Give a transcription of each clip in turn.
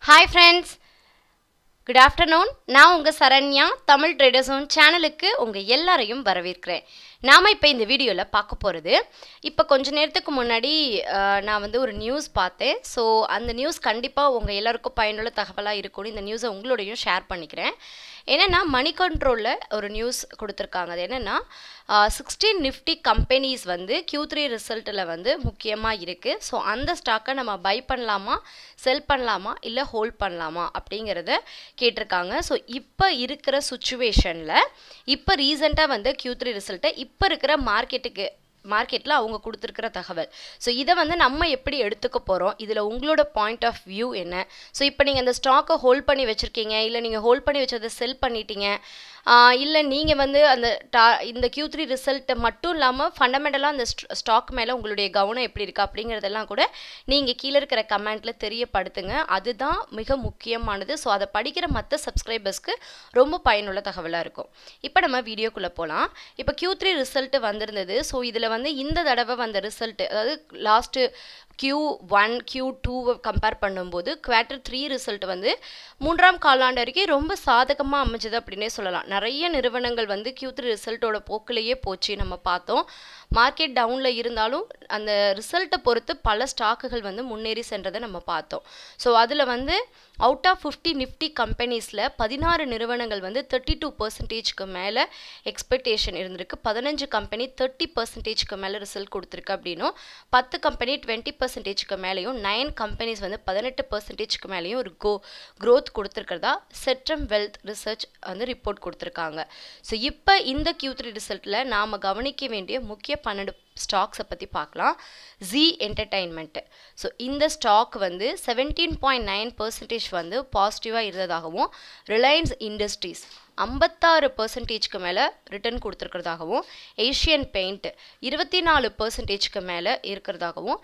Hi friends good afternoon நான் உங்கள் Saranya Tamil traders own சேனலுக்கு உங்கள் எல்லாரையும் வரவேற்கிறேன் நாம் இப்போ இந்த வீடியோவில் பார்க்க போகிறது இப்போ கொஞ்ச நேரத்துக்கு முன்னாடி அஹ், நான் வந்து ஒரு நியூஸ் பார்த்தேன் ஸோ அந்த நியூஸ் கண்டிப்பாக உங்கள் எல்லாருக்கும் பயனுள்ள தகவலாக இருக்கும்னு இந்த நியூஸை உங்களோடையும் ஷேர் பண்ணிக்கிறேன் என்னென்னா மணி கண்ட்ரோலில் ஒரு நியூஸ் கொடுத்துருக்காங்க அது என்னென்னா சிக்ஸ்டீன் நிஃப்டி கம்பெனிஸ் வந்து Q3 த்ரீ ரிசல்ட்டில் வந்து முக்கியமாக இருக்குது ஸோ அந்த ஸ்டாக்கை நம்ம பை பண்ணலாமா செல் பண்ணலாமா இல்லை ஹோல்ட் பண்ணலாமா அப்படிங்கிறத கேட்டிருக்காங்க ஸோ இப்போ இருக்கிற சுச்சுவேஷனில் இப்போ ரீசெண்டாக வந்து Q3 த்ரீ ரிசல்ட்டை இப்போ இருக்கிற மார்க்கெட்டுக்கு மார்க்கெட்டில் அவங்க கொடுத்துருக்கிற தகவல் ஸோ இதை வந்து நம்ம எப்படி எடுத்துக்க போகிறோம் இதில் உங்களோட பாயிண்ட் ஆஃப் வியூ என்ன ஸோ இப்போ நீங்கள் அந்த ஸ்டாக்கை ஹோல்ட் பண்ணி வச்சுருக்கீங்க இல்லை நீங்கள் ஹோல்ட் பண்ணி வச்சதை செல் பண்ணிட்டீங்க இல்லை நீங்கள் வந்து அந்த டா இந்த Q3 த்ரீ ரிசல்ட்டை மட்டும் இல்லாமல் ஃபண்டமெண்டலாக அந்த ஸ்டாக் மேலே உங்களுடைய கவனம் எப்படி இருக்குது அப்படிங்கிறதெல்லாம் கூட நீங்கள் கீழே இருக்கிற கமெண்ட்டில் தெரியப்படுத்துங்க அதுதான் மிக முக்கியமானது ஸோ அதை படிக்கிற மற்ற சப்ஸ்கிரைபர்ஸ்க்கு ரொம்ப பயனுள்ள தகவலாக இருக்கும் இப்போ நம்ம வீடியோக்குள்ளே போகலாம் இப்போ Q3 த்ரீ ரிசல்ட்டு வந்திருந்தது ஸோ இதில் வந்து இந்த தடவை வந்த ரிசல்ட்டு அதாவது லாஸ்ட்டு Q ஒன் Q டூவை கம்பேர் பண்ணும்போது குவார்ட்டர் த்ரீ ரிசல்ட் வந்து மூன்றாம் காலாண்டு வரைக்கும் ரொம்ப சாதகமாக அமைஞ்சது அப்படின்னே சொல்லலாம் நிறைய நிறுவனங்கள் வந்து Q3 த்ரீ ரிசல்ட்டோட போக்கிலேயே போச்சு நம்ம பார்த்தோம் மார்க்கெட் டவுனில் இருந்தாலும் அந்த ரிசல்ட்டை பொறுத்து பல ஸ்டாக்குகள் வந்து முன்னேறி சென்றதை நம்ம பார்த்தோம் ஸோ அதில் வந்து அவுட் ஆஃப் ஃபிஃப்டி நிஃப்டி கம்பெனிஸில் பதினாறு நிறுவனங்கள் வந்து தேர்ட்டி டூ பர்சன்டேஜ்க்கு மேலே எக்ஸ்பெக்டேஷன் இருந்திருக்கு பதினஞ்சு கம்பெனி தேர்ட்டி பர்சன்டேஜ்க்கு மேலே ரிசல்ட் கொடுத்துருக்கு அப்படின்னும் பத்து கம்பெனி டுவெண்ட்டி பர்சன்டேஜ்க்கு மேலேயும் நைன் கம்பெனிஸ் வந்து பதினெட்டு பர்சன்டேஜ்க்கு மேலேயும் ஒரு கோ growth கொடுத்துருக்கிறதா செட்ரம் வெல்த் ரிசர்ச் வந்து ரிப்போர்ட் கொடுத்துருக்காங்க ஸோ இப்போ இந்த Q3 த்ரீ ரிசல்ட்டில் நாம் கவனிக்க வேண்டிய முக்கிய பன்னெண்டு ஸ்டாக்ஸை பற்றி பார்க்கலாம் ஜி என்டர்டைன்மெண்ட்டு ஸோ இந்த ஸ்டாக் வந்து செவன்டீன் பாயிண்ட் நைன் பர்சன்டேஜ் வந்து பாசிட்டிவாக இருந்ததாகவும் ரிலையன்ஸ் இண்டஸ்ட்ரீஸ் ஐம்பத்தாறு பர்சன்டேஜ்க்கு மேலே ரிட்டர்ன் கொடுத்துருக்கிறதாகவும் ஏஷியன் பெயிண்ட் இருபத்தி நாலு பர்சன்டேஜ்க்கு மேலே இருக்கிறதாகவும்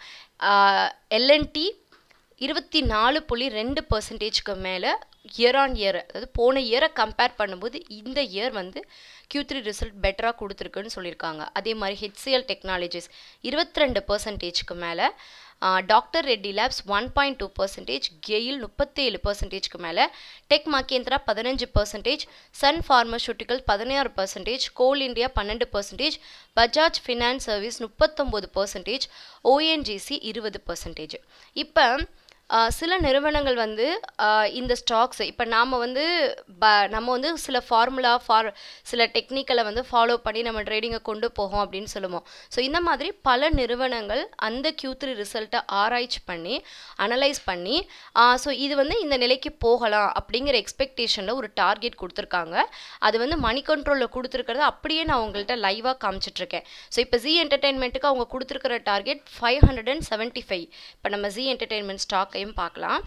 எல்என்டி இருபத்தி நாலு புள்ளி ரெண்டு பர்சன்டேஜ்க்கு மேலே இயர் ஆன் இயர் அதாவது போன இயரை கம்பேர் பண்ணும்போது இந்த இயர் வந்து Q3 த்ரீ ரிசல்ட் பெட்டராக கொடுத்துருக்குன்னு சொல்லியிருக்காங்க அதே மாதிரி ஹெச்சிஎல் டெக்னாலஜிஸ் இருபத்தி ரெண்டு பர்சன்டேஜ்க்கு மேலே doctor Reddy labs one point two percentage GAIL முப்பத்தேழு பர்சன்டேஜ்க்கு மேலே டெக் மகேந்திரா பதினஞ்சு பர்சன்டேஜ் சன் ஃபார்மசூட்டிக்கல் பதினாறு பர்சன்டேஜ் கோல் இந்தியா பன்னெண்டு பர்சன்டேஜ் பஜாஜ் ஃபினான்ஸ் சர்வீஸ் முப்பத்தொம்போது பர்சன்டேஜ் ஓஎன்ஜிசி இருபது பர்சன்டேஜ் இப்போ ஆஹ் சில நிறுவனங்கள் வந்து ஆஹ் இந்த ஸ்டாக்ஸ் இப்போ நாம் வந்து ப நம்ம வந்து சில ஃபார்முலா ஃபார் சில டெக்னிக்கலை வந்து ஃபாலோ பண்ணி நம்ம ட்ரேடிங்கை கொண்டு போகும் அப்படின்னு சொல்லுவோம் ஸோ இந்த மாதிரி பல நிறுவனங்கள் அந்த Q3 த்ரீ ரிசல்ட்டை ஆராய்ச்சி பண்ணி அனலைஸ் பண்ணி ஸோ இது வந்து இந்த நிலைக்கு போகலாம் அப்படிங்கிற எக்ஸ்பெக்டேஷனில் ஒரு டார்கெட் கொடுத்துருக்காங்க அது வந்து மணி கண்ட்ரோலில் கொடுத்துருக்கிறத அப்படியே நான் உங்கள்கிட்ட லைவாக காமிச்சிட்ருக்கேன் ஸோ இப்போ ஜி என்டர்டைன்மெண்ட்டுக்கு அவங்க கொடுத்துருக்கிற target five hundred and seventy five இப்போ நம்ம ஜி என்டர்டைன்மெண்ட் ஸ்டாக்கையும் பார்க்கலாம்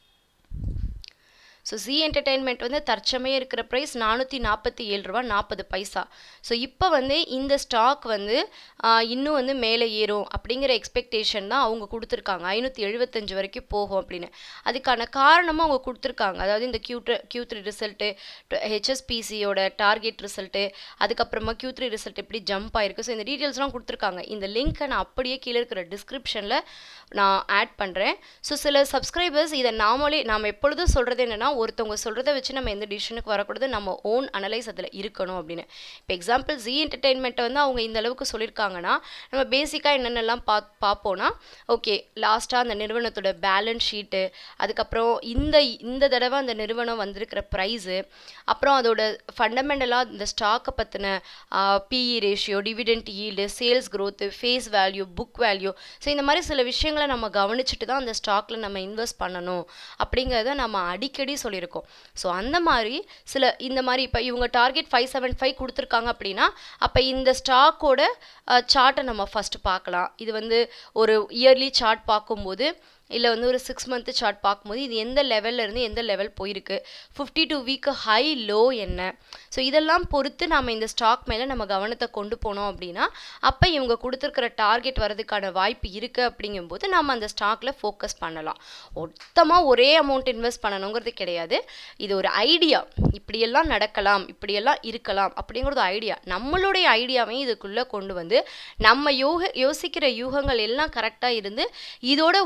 ஸோ ஜி என்டர்டெயின்மெண்ட் வந்து தற்சமயம் இருக்கிற ப்ரைஸ் நானூற்றி நாற்பத்தி ஏழு ரூபா நாற்பது பைசா ஸோ இப்போ வந்து இந்த ஸ்டாக் வந்து ஆஹ், இன்னும் வந்து மேலே ஏறும் அப்படிங்கிற எக்ஸ்பெக்டேஷன் தான் அவங்க கொடுத்துருக்காங்க ஐநூற்றி எழுபத்தஞ்சு வரைக்கும் போகும் அப்படின்னு அதுக்கான காரணமும் அவங்க கொடுத்துருக்காங்க அதாவது இந்த Q Q த்ரீ ரிசல்ட்டு ஹெச்எஸ்பிசியோட டார்கெட் ரிசல்ட்டு அதுக்கப்புறமா Q3 த்ரீ ரிசல்ட் எப்படி ஜம்ப் ஆயிருக்கு ஸோ இந்த டீட்டெயில்ஸ்லாம் கொடுத்துருக்காங்க இந்த லிங்க்கை நான் அப்படியே கீழே இருக்கிற டிஸ்கிரிப்ஷனில் நான் ஆட் பண்ணுறேன் ஸோ சில சப்ஸ்கிரைபர்ஸ் இதை நாமளே நாம் எப்பொழுதும் சொல்கிறது என்னென்னா ஒருத்தவங்க சொல்கிறத வச்சு நம்ம எந்த டிசிஷனுக்கு வரக்கூடாது நம்ம ஓன் அனலைஸ் அதில் இருக்கணும் அப்படின்னு இப்போ எக்ஸாம்பிள் ஜி என்டர்டெயின்மெண்ட்டை வந்து அவங்க இந்த அளவுக்கு சொல்லியிருக்காங்கன்னா நம்ம பேசிக்காக என்னென்னலாம் பா பார்ப்போம்னா ஓகே லாஸ்ட்டாக அந்த நிறுவனத்தோட பேலன்ஸ் ஷீட்டு அதுக்கப்புறம் இந்த இந்த தடவை அந்த நிறுவனம் வந்திருக்கிற ப்ரைஸு அப்புறம் அதோட ஃபண்டமெண்டலாக இந்த ஸ்டாக்கை பற்றின PE ratio dividend yield sales growth face value book value so இந்த மாதிரி சில விஷயங்களை நம்ம கவனிச்சுட்டு தான் அந்த ஸ்டாக்கில் நம்ம இன்வெஸ்ட் பண்ணணும் அப்படிங்கிறத நம்ம அடிக்கடி சொல்லியிருக்கோம் ஸோ அந்த மாதிரி சில இந்த மாதிரி இப்போ இவங்க டார்கெட் ஃபைவ் செவன் ஃபைவ் கொடுத்துருக்காங்க அப்படின்னா அப்போ இந்த ஸ்டாக்கோட சார்ட்டை நம்ம ஃபஸ்ட்டு பார்க்கலாம் இது வந்து ஒரு இயர்லி சார்ட் பார்க்கும்போது இல்லை வந்து ஒரு சிக்ஸ் மந்த்து சார்ட் பார்க்கும்போது இது எந்த லெவல்ல இருந்து எந்த லெவல் போயிருக்கு fifty two week high low என்ன ஸோ இதெல்லாம் பொறுத்து நம்ம இந்த ஸ்டாக் மேலே நம்ம கவனத்தை கொண்டு போனோம் அப்படின்னா அப்போ இவங்க கொடுத்துருக்கிற டார்கெட் வரதுக்கான வாய்ப்பு இருக்குது அப்படிங்கும்போது நம்ம அந்த ஸ்டாக்ல ஃபோக்கஸ் பண்ணலாம் மொத்தமாக ஒரே அமௌண்ட் இன்வெஸ்ட் பண்ணணுங்கிறது கிடையாது இது ஒரு ஐடியா இப்படியெல்லாம் நடக்கலாம் இப்படியெல்லாம் இருக்கலாம் அப்படிங்கிறது ஐடியா நம்மளுடைய ஐடியாவையும் இதுக்குள்ளே கொண்டு வந்து நம்ம யோக யோசிக்கிற யூகங்கள் எல்லாம் கரெக்டாக இருந்து இதோட ஒப்பிட்டு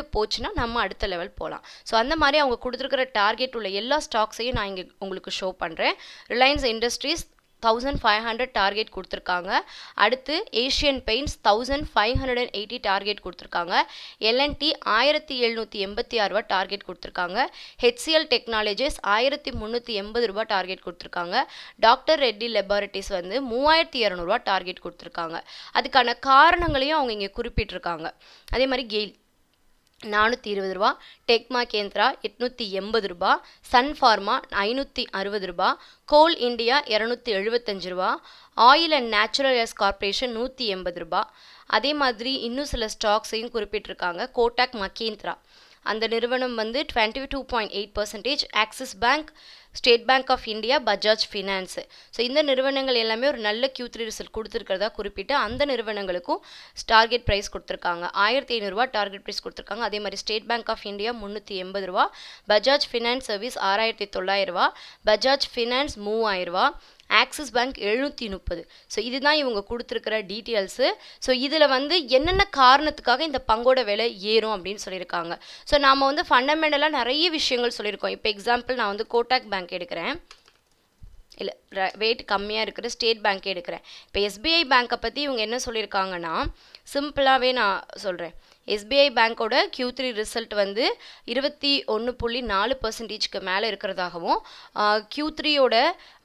போச்சுன்னா நம்ம அடுத்த லெவல் போகலாம் ஸோ அந்த மாதிரி அவங்க கொடுத்துருக்கிற டார்கெட் உள்ள எல்லா ஸ்டாக்ஸையும் நான் இங்கே உங்களுக்கு ஷோ பண்ணுறேன் Reliance Industries thousand five hundred target கொடுத்துருக்காங்க அடுத்து Asian paints thousand five hundred and eighty target கொடுத்துருக்காங்க எல்என்டி ஆயிரத்தி எழுநூற்றி எண்பத்தி ஆறு ரூபா டார்கெட் கொடுத்துருக்காங்க ஹெச்சிஎல் டெக்னாலஜிஸ் ஆயிரத்தி முந்நூற்றி எண்பது ரூபா டார்கெட் கொடுத்துருக்காங்க டாக்டர் ரெட்டி லெபார்ட்டரிஸ் வந்து மூவாயிரத்தி இரநூறுவா டார்கெட் கொடுத்துருக்காங்க அதுக்கான காரணங்களையும் அவங்க இங்கே குறிப்பிட்டிருக்காங்க அதே மாதிரி கெயில் நானூற்றி இருபது ரூபா டெக்மா கேந்திரா எட்நூற்றி எண்பது ரூபா சன் ஃபார்மா ஐநூற்றி அறுபது ரூபா கோல் இந்தியா இரநூத்தி எழுபத்தஞ்சு ரூபா oil and natural gas corporation நூற்றி எண்பது ரூபா அதே மாதிரி இன்னும் சில ஸ்டாக்ஸையும் குறிப்பிட்டிருக்காங்க கோட்டாக் மகேந்திரா அந்த நிறுவனம் வந்து twenty two point eight percentage Axis bank State Bank of India Bajaj finance so இந்த நிறுவனங்கள் எல்லாமே ஒரு நல்ல கியூ த்ரீ ரிசல்ட் கொடுத்துருக்கிறதா குறிப்பிட்டு அந்த நிறுவனங்களுக்கும் டார்கெட் ப்ரைஸ் கொடுத்துருக்காங்க ஆயிரத்தி ஐநூறுரூவா டார்கெட் ப்ரைஸ் கொடுத்துருக்காங்க அதே மாதிரி ஸ்டேட் பேங்க் ஆஃப் இந்தியா முந்நூற்றி எண்பது ரூபா பஜாஜ் ஃபினான்ஸ் சர்வீஸ் ஆறாயிரத்தி தொள்ளாயிரம் ரூபா பஜாஜ் ஃபினான்ஸ் மூவாயிரம் ரூபா ஆக்சிஸ் பேங்க் எழுநூற்றி முப்பது ஸோ இதுதான் இவங்க கொடுத்துருக்கிற டீட்டெயில்ஸு ஸோ இதில் வந்து என்னென்ன காரணத்துக்காக இந்த பங்கோட விலை ஏறும் அப்படின்னு சொல்லியிருக்காங்க ஸோ நாம் வந்து ஃபண்டமெண்டலாக நிறைய விஷயங்கள் சொல்லியிருக்கோம் இப்போ எக்ஸாம்பிள் நான் வந்து கோட்டாக் பேங்க் எடுக்கிறேன் இல்லை வெயிட் கம்மியாக இருக்கிற ஸ்டேட் பேங்க்கே எடுக்கிறேன் இப்போ எஸ்பிஐ பேங்க்கை பற்றி இவங்க என்ன சொல்லியிருக்காங்கன்னா சிம்பிளாகவே நான் சொல்கிறேன் எஸ்பிஐ பேங்க்கோட கியூ த்ரீ ரிசல்ட் வந்து இருபத்தி ஒன்று புள்ளி நாலு பர்சன்டேஜ்க்கு மேலே இருக்கிறதாகவும் கியூ த்ரீயோட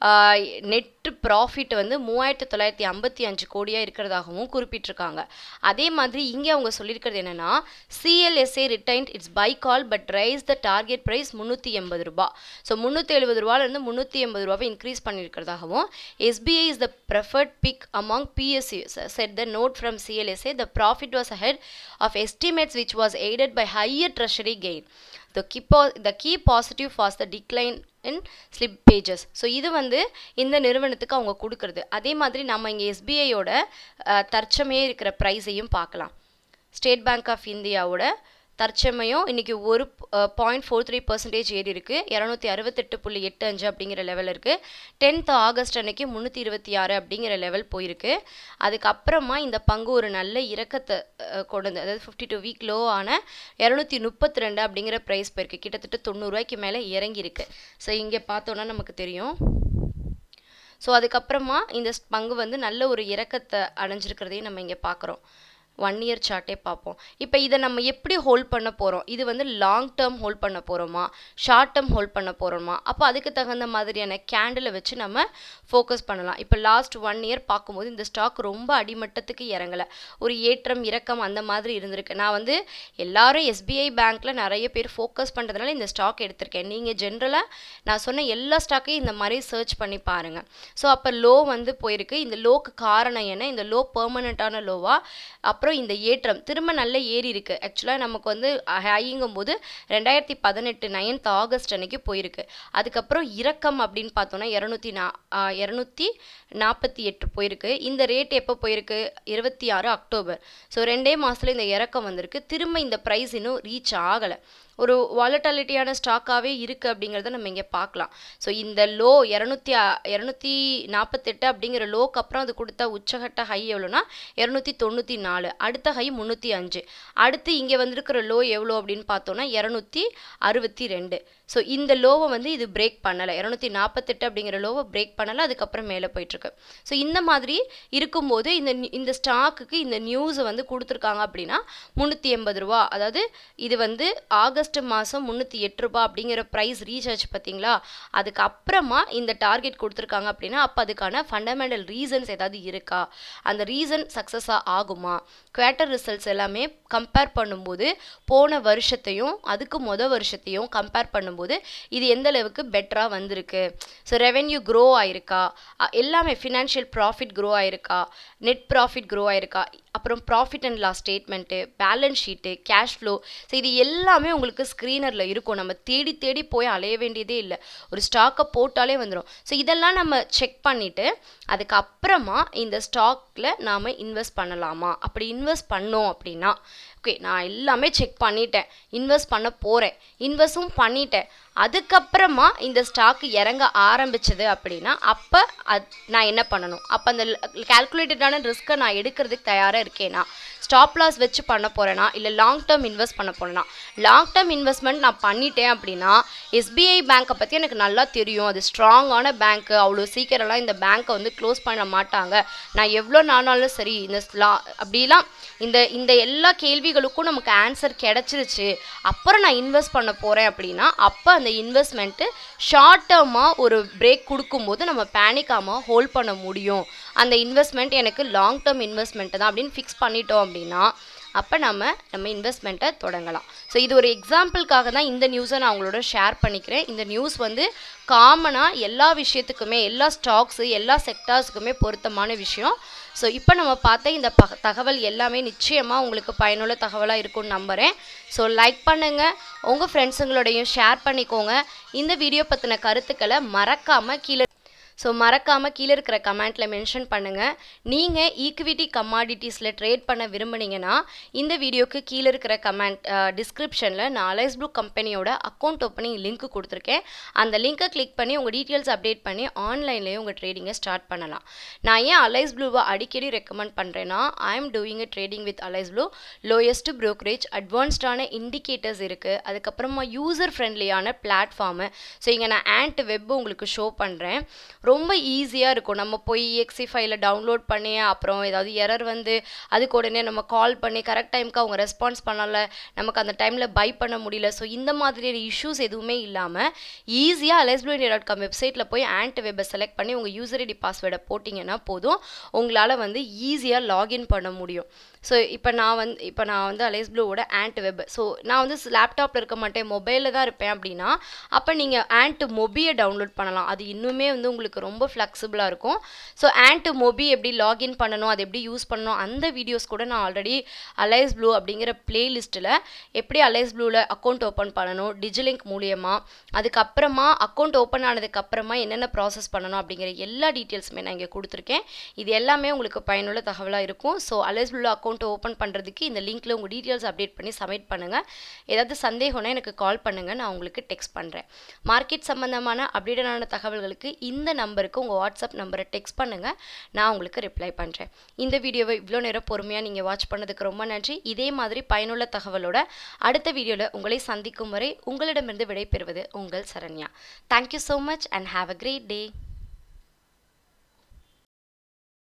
நெட்டு ப்ராஃபிட் வந்து மூவாயிரத்தி தொள்ளாயிரத்தி ஐம்பத்தி அஞ்சு கோடியாக இருக்கிறதாகவும் குறிப்பிட்டிருக்காங்க அதே மாதிரி இங்கே அவங்க சொல்லியிருக்கிறது என்னென்னா CLSA retained its buy call but raise the target price முந்நூற்றி எண்பது ரூபா ஸோ முந்நூற்றி எழுபது ரூபாலேருந்து முந்நூற்றி எண்பது ரூபாவை இன்க்ரீஸ் பண்ணியிருக்கிறதாகவும் SBI is the preferred pick among PSB said the note from CLSA the profit was ahead of estimates which was aided by higher treasury gain. The key, po- the key positive was the decline in slip pages. So இது வந்து இந்த நிறுவனத்துக்கு அவங்க கொடுக்குறது அதே மாதிரி நம்ம இங்கே எஸ்பிஐயோட தற்சமையே இருக்கிற ப்ரைஸையும் பார்க்கலாம் ஸ்டேட் பேங்க் ஆஃப் இந்தியாவோட தற்சமயம் இன்னைக்கு ஒரு பாயிண்ட் ஃபோர் த்ரீ பர்சன்டேஜ் ஏறி இருக்கு இரநூத்தி அறுபத்தெட்டு புள்ளி எட்டு அஞ்சு அப்படிங்கிற லெவல் இருக்கு டென்த் ஆகஸ்ட் அன்னைக்கு முந்நூற்றி இருபத்தி ஆறு அப்படிங்கிற லெவல் போயிருக்கு அதுக்கப்புறமா இந்த பங்கு ஒரு நல்ல இறக்கத்தை அஹ், கொண்டு அதாவது ஃபிஃப்டி டூ வீக் லோ ஆன இரநூத்தி முப்பத்தி ரெண்டு அப்படிங்கிற ப்ரைஸ் போயிருக்கு கிட்டத்தட்ட தொண்ணூறுரூவாய்க்கு மேலே இறங்கியிருக்கு ஸோ இங்கே பார்த்தோன்னா நமக்கு தெரியும் ஸோ அதுக்கப்புறமா இந்த ஸ்- பங்கு வந்து நல்ல ஒரு இறக்கத்தை அடைஞ்சிருக்கிறதையும் நம்ம இங்கே பார்க்குறோம் ஒன் இயர் சார்ட்டே பார்ப்போம் இப்போ இதை நம்ம எப்படி ஹோல்ட் பண்ண போகிறோம் இது வந்து லாங் டேர்ம் ஹோல்ட் பண்ண போகிறோமா ஷார்ட் டேர்ம் ஹோல்ட் பண்ண போகிறோமா அப்போ அதுக்கு தகுந்த மாதிரியான கேண்டிலை வச்சு நம்ம ஃபோக்கஸ் பண்ணலாம் இப்போ லாஸ்ட் ஒன் இயர் பார்க்கும்போது இந்த ஸ்டாக் ரொம்ப அடிமட்டத்துக்கு இறங்கலை ஒரு ஏற்றம் இறக்கம் அந்த மாதிரி இருந்திருக்கு நான் வந்து எல்லாரும் எஸ்பிஐ பேங்க்கில் நிறைய பேர் ஃபோக்கஸ் பண்ணுறதுனால இந்த ஸ்டாக் எடுத்திருக்கேன் நீங்கள் ஜென்ரலாக நான் சொன்ன எல்லா ஸ்டாக்கையும் இந்த மாதிரி சர்ச் பண்ணி பாருங்கள் ஸோ அப்போ லோ வந்து போயிருக்கு இந்த லோக்கு காரணம் என்ன இந்த லோ பெர்மனண்ட்டான லோவா அப்புறம் இந்த ஏற்றம் திரும்ப நல்ல ஏறி இருக்கு ஆக்சுவலாக நமக்கு வந்து ஹைங்கும் போது ரெண்டாயிரத்தி பதினெட்டு நைன்த் ஆகஸ்ட் அன்னைக்கு போயிருக்கு அதுக்கப்புறம் இறக்கம் அப்படின்னு பார்த்தோன்னா இரநூத்தி நா இரநூத்தி நாற்பத்தி எட்டு போயிருக்கு இந்த ரேட் எப்போ போயிருக்கு இருபத்தி ஆறு அக்டோபர் ஸோ ரெண்டே மாதத்துல இந்த இறக்கம் வந்திருக்கு திரும்ப இந்த ப்ரைஸ் இன்னும் ரீச் ஆகலை ஒரு வாலட்டாலிட்டியான ஸ்டாக்காகவே இருக்குது அப்படிங்கிறத நம்ம இங்கே பார்க்கலாம் ஸோ இந்த லோ இரநூத்தி இரநூத்தி நாற்பத்தெட்டு அப்படிங்கிற லோக்கு அப்புறம் அது கொடுத்த உச்சகட்ட ஹை எவ்வளோனா இரநூத்தி தொண்ணூற்றி நாலு அடுத்த ஹை முந்நூற்றி அஞ்சு அடுத்து இங்கே வந்திருக்கிற லோ எவ்வளோ அப்படின்னு பார்த்தோன்னா இரநூத்தி அறுபத்தி ரெண்டு ஸோ இந்த லோவை வந்து இது பிரேக் பண்ணலை இரநூத்தி நாற்பத்தெட்டு அப்படிங்கிற லோவை பிரேக் பண்ணலை அதுக்கப்புறம் மேலே போயிட்டுருக்கு ஸோ இந்த மாதிரி இருக்கும்போது இந்த நி- இந்த ஸ்டாக்குக்கு இந்த நியூஸை வந்து கொடுத்துருக்காங்க அப்படின்னா முந்நூற்றி எண்பது ரூபா அதாவது இது வந்து ஆகஸ்ட் மாதம் முந்நூற்றி எட்டு ரூபா அப்படிங்கிற ப்ரைஸ் ரீச் ஆச்சு பார்த்தீங்களா அதுக்கு அப்புறமா இந்த டார்கெட் கொடுத்துருக்காங்க அப்படின்னா அப்போ அதுக்கான ஃபண்டமெண்டல் ரீசன்ஸ் ஏதாவது இருக்கா அந்த ரீசன் சக்ஸஸாக ஆகுமா குவார்ட்டர் ரிசல்ட்ஸ் எல்லாமே கம்பேர் பண்ணும்போது போன வருஷத்தையும் அதுக்கு மொத வருஷத்தையும் கம்பேர் பண்ணும்போது இது எந்த அளவுக்கு பெட்டராக வந்திருக்கு ஸோ ரெவென்யூ க்ரோ ஆயிருக்கா அ- எல்லாமே ஃபினான்ஷியல் ப்ராஃபிட் க்ரோ ஆயிருக்கா நெட் ப்ராஃபிட் க்ரோ ஆயிருக்கா அப்புறம் profit and loss statement balance sheet cash flow so இது எல்லாமே உங்களுக்கு ஸ்க்ரீனரில் இருக்கும் நம்ம தேடி தேடி போய் அலைய வேண்டியதே இல்லை ஒரு ஸ்டாக்கை போட்டாலே வந்துடும் ஸோ இதெல்லாம் நம்ம செக் பண்ணிவிட்டு அதுக்கப்புறமா இந்த ஸ்டாக்கில் நாம் இன்வெஸ்ட் பண்ணலாமா அப்படி இன்வெஸ்ட் பண்ணோம் அப்படின்னா ஓகே நான் எல்லாமே செக் பண்ணிட்டேன் இன்வெஸ்ட் பண்ண போகிறேன் இன்வெஸ்ட்டும் பண்ணிட்டேன் அதுக்கப்புறமா இந்த ஸ்டாக் இறங்க ஆரம்பிச்சது அப்படின்னா அப்போ அது நான் என்ன பண்ணணும் அப்போ அந்த கால்குலேட்டடான ரிஸ்க்கை நான் எடுக்கிறதுக்கு தயாராக இருக்கேனா ஸ்டாப் லாஸ் வச்சு பண்ண போகிறேனா இல்லை லாங் டேர்ம் இன்வெஸ்ட் பண்ண போகிறேனா லாங் டேர்ம் இன்வெஸ்ட்மெண்ட் நான் பண்ணிட்டேன் அப்படின்னா எஸ்பிஐ பேங்க்கை பற்றி எனக்கு நல்லா தெரியும் அது ஸ்ட்ராங்கான பேங்க்கு அவ்வளோ சீக்கிரம்லாம் இந்த பேங்க்கை வந்து க்ளோஸ் பண்ண மாட்டாங்க நான் எவ்வளோ நாளாலும் சரி இந்த லா அப்படிலாம் இந்த இந்த எல்லா கேள்விகளுக்கும் நமக்கு ஆன்சர் கிடச்சிருச்சு அப்புறம் நான் இன்வெஸ்ட் பண்ண போகிறேன் அப்படின்னா அப்போ அந்த இன்வெஸ்ட்மெண்ட்டு ஷார்ட் டேர்மாக ஒரு பிரேக் கொடுக்கும்போது நம்ம பேனிக் ஆகாமல் ஹோல்ட் பண்ண முடியும் அந்த இன்வெஸ்ட்மெண்ட் எனக்கு லாங் டேர்ம் இன்வெஸ்ட்மெண்ட் தான் அப்படின்னு ஃபிக்ஸ் பண்ணிட்டோம் அப்படின்னா அப்போ நம்ம நம்ம இன்வெஸ்ட்மெண்ட்டை தொடங்கலாம் ஸோ இது ஒரு எக்ஸாம்பிளுக்காக தான் இந்த நியூஸை நான் உங்களோட ஷேர் பண்ணிக்கிறேன் இந்த நியூஸ் வந்து காமனாக எல்லா விஷயத்துக்குமே எல்லா ஸ்டாக்ஸு எல்லா செக்டார்ஸுக்குமே பொருத்தமான விஷயம் ஸோ இப்போ நம்ம பார்த்த இந்த ப தகவல் எல்லாமே நிச்சயமாக உங்களுக்கு பயனுள்ள தகவலாக இருக்கும்னு நம்புகிறேன் ஸோ லைக் பண்ணுங்கள் உங்கள் ஃப்ரெண்ட்ஸுங்களோடையும் ஷேர் பண்ணிக்கோங்க இந்த வீடியோ பற்றின கருத்துக்களை மறக்காமல் கீழே ஸோ மறக்காமல் கீழே இருக்கிற கமெண்ட்டில் மென்ஷன் பண்ணுங்கள் நீங்கள் ஈக்விட்டி கமாடிட்டிஸில் ட்ரேட் பண்ண விரும்புனீங்கன்னா இந்த வீடியோக்கு கீழே இருக்கிற கமெண்ட் டிஸ்கிரிப்ஷனில் நான் அலைஸ் ப்ளூ கம்பெனியோட அக்கௌண்ட் ஓப்பனிங் லிங்க் கொடுத்துருக்கேன் அந்த லிங்க்கை கிளிக் பண்ணி உங்கள் டீட்டெயில்ஸ் அப்டேட் பண்ணி ஆன்லைன்லேயே உங்கள் ட்ரேடிங்கை ஸ்டார்ட் பண்ணலாம் நான் ஏன் அலைஸ் ப்ளூவை அடிக்கடி ரெக்கமெண்ட் பண்ணுறேன்னா I am doing a trading with Alice Blue lowest brokerage அட்வான்ஸ்டான இண்டிகேட்டர்ஸ் இருக்குது அதுக்கப்புறமா யூசர் ஃப்ரெண்ட்லியான பிளாட்ஃபார்மு ஸோ இங்கே நான் ஆண்ட் வெப் உங்களுக்கு ஷோ பண்ணுறேன் ரொம்ப ஈஸியாக இருக்கும் நம்ம போய் எக்ஸி ஃபைலை டவுன்லோட் பண்ணி அப்புறம் ஏதாவது எரர் வந்து அதுக்கு உடனே நம்ம கால் பண்ணி கரெக்ட் டைமுக்கு அவங்க ரெஸ்பான்ஸ் பண்ணல நமக்கு அந்த டைமில் பை பண்ண முடியல ஸோ இந்த மாதிரியான இஷ்யூஸ் எதுவுமே இல்லாமல் ஈஸியாக அலைஸ்ப்ளூ இண்டியா டாட் காம் வெப்சைட்டில் போய் ஆண்ட் வெப்பை செலக்ட் பண்ணி உங்கள் யூசர் ஐடி பாஸ்வேர்டை போட்டிங்கன்னா போதும் உங்களால் வந்து ஈஸியாக லாகின் பண்ண முடியும் ஸோ இப்போ நான் வந்து இப்போ நான் வந்து அலைஸ் ப்ளூவோட ஆண்ட் வெப் ஸோ நான் வந்து லேப்டாப்பில் இருக்க மாட்டேன் மொபைலில் தான் இருப்பேன் அப்படின்னா அப்போ நீங்கள் ஆண்ட் மொபியை டவுன்லோட் பண்ணலாம் அது இன்னுமே வந்து உங்களுக்கு ரொம்ப ஃப்ளெக்சிபிளாக இருக்கும் ஸோ ஆண்ட் மொபி எப்படி லாகின் பண்ணணும் அது எப்படி யூஸ் பண்ணணும் அந்த வீடியோஸ் கூட நான் ஆல்ரெடி அலைஸ் ப்ளூ அப்படிங்கிற பிளேலிஸ்ட்டில் எப்படி அலைஸ் ப்ளூவில் அக்கௌண்ட் ஓப்பன் பண்ணணும் டிஜிலிங்க் மூலியமாக அதுக்கப்புறமா அக்கௌண்ட் ஓப்பன் ஆனதுக்கப்புறமா என்னென்ன ப்ராசஸ் பண்ணணும் அப்படிங்கிற எல்லா டீட்டெயில்ஸுமே நான் இங்கே கொடுத்துருக்கேன் இது எல்லாமே உங்களுக்கு பயனுள்ள தகவலாக இருக்கும் so Alice Blue account open பண்ணுறதுக்கு இந்த லிங்க்கில் உங்கள் டீட்டெயில்ஸ் அப்டேட் பண்ணி சப்மிட் பண்ணுங்கள் ஏதாவது சந்தேகம்னா எனக்கு கால் பண்ணுங்கள் நான் உங்களுக்கு டெக்ஸ்ட் பண்ணுறேன் மார்க்கெட் சம்மந்தமான அப்டேட்டடான தகவல்களுக்கு இந்த நம்பருக்கு உங்கள் வாட்ஸ்அப் நம்பரை டெக்ஸ்ட் பண்ணுங்கள் நான் உங்களுக்கு ரிப்ளை பண்ணுறேன் இந்த வீடியோவை இவ்வளோ நேரம் பொறுமையாக நீங்கள் வாட்ச் பண்ணதுக்கு ரொம்ப நன்றி இதே மாதிரி பயனுள்ள தகவலோட அடுத்த வீடியோவில் உங்களை சந்திக்கும் வரை உங்களிடமிருந்து விடைபெறுவது உங்கள் Saranya thank you so much and have a great day